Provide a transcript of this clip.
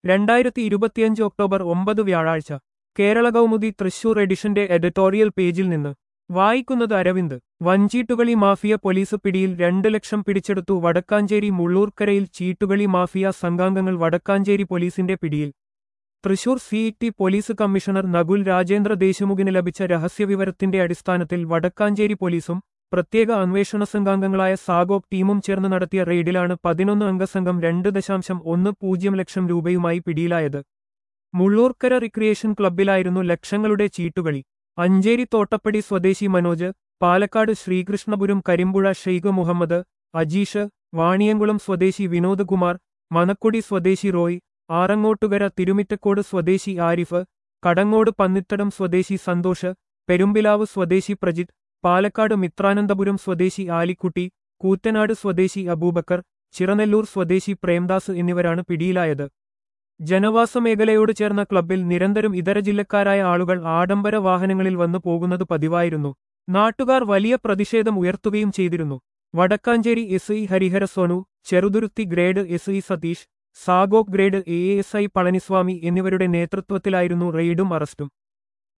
രണ്ടായിരത്തി ഇരുപത്തിയഞ്ച് ഒക്ടോബർ ഒമ്പത് വ്യാഴാഴ്ച കേരള കൗമുദി തൃശൂർ എഡിഷന്റെ എഡിറ്റോറിയൽ പേജിൽ നിന്ന് വായിക്കുന്നത് അരവിന്ദ് വഞ്ചീട്ടുകളി മാഫിയ പോലീസ് പിടിയിൽ രണ്ട് ലക്ഷം പിടിച്ചെടുത്തു വടക്കാഞ്ചേരി മുള്ളൂർക്കരയിൽ ചീട്ടുകളി മാഫിയ സംഘാംഗങ്ങൾ വടക്കാഞ്ചേരി പോലീസിന്റെ പിടിയിൽ Thrissur city police commissioner Nakul Rajendra ദേശ്മുഖിന് ലഭിച്ച രഹസ്യവിവരത്തിന്റെ അടിസ്ഥാനത്തിൽ വടക്കാഞ്ചേരി പോലീസും പ്രത്യേക അന്വേഷണ സംഘാംഗങ്ങളായ സാഗോപ് ടീമും ചേർന്ന് നടത്തിയ റെയ്ഡിലാണ് പതിനൊന്ന് അംഗസംഘം രണ്ട് ദശാംശം ഒന്ന് പൂജ്യം ലക്ഷം രൂപയുമായി പിടിയിലായത് മുള്ളൂർക്കര റിക്രിയേഷൻ ക്ലബ്ബിലായിരുന്നു ലക്ഷങ്ങളുടെ ചീട്ടുകളി അഞ്ചേരി തോട്ടപ്പടി സ്വദേശി മനോജ് പാലക്കാട് ശ്രീകൃഷ്ണപുരം കരിമ്പുഴ ഷെയ്ഖ് മുഹമ്മദ് അജീഷ് വാണിയംകുളം സ്വദേശി വിനോദ് കുമാർ മനക്കൊടി സ്വദേശി റോയ് ആറങ്ങോട്ടുകര തിരുമിറ്റക്കോട് സ്വദേശി ആരിഫ് കടങ്ങോട് പന്നിത്തടം സ്വദേശി സന്തോഷ് പെരുമ്പിലാവ് സ്വദേശി പ്രജിത്ത് പാലക്കാട് മിത്രാനന്തപുരം സ്വദേശി ആലിക്കുട്ടി കൂറ്റനാട് സ്വദേശി അബൂബക്കർ ചിറനെല്ലൂർ സ്വദേശി പ്രേംദാസ് എന്നിവരാണ് പിടിയിലായത് ജനവാസ മേഖലയോട് ചേർന്ന ക്ലബ്ബിൽ നിരന്തരം ഇതര ജില്ലക്കാരായ ആളുകൾ ആഡംബര വാഹനങ്ങളിൽ വന്നു പോകുന്നത് പതിവായിരുന്നു നാട്ടുകാർ വലിയ പ്രതിഷേധം ഉയർത്തുകയും ചെയ്തിരുന്നു Vadakkanchery S I Harihara Sonu Cheruthuruthy grade S I Satheesh സാഗോക് grade A S I Palaniswami എന്നിവരുടെ നേതൃത്വത്തിലായിരുന്നു റെയ്ഡും അറസ്റ്റും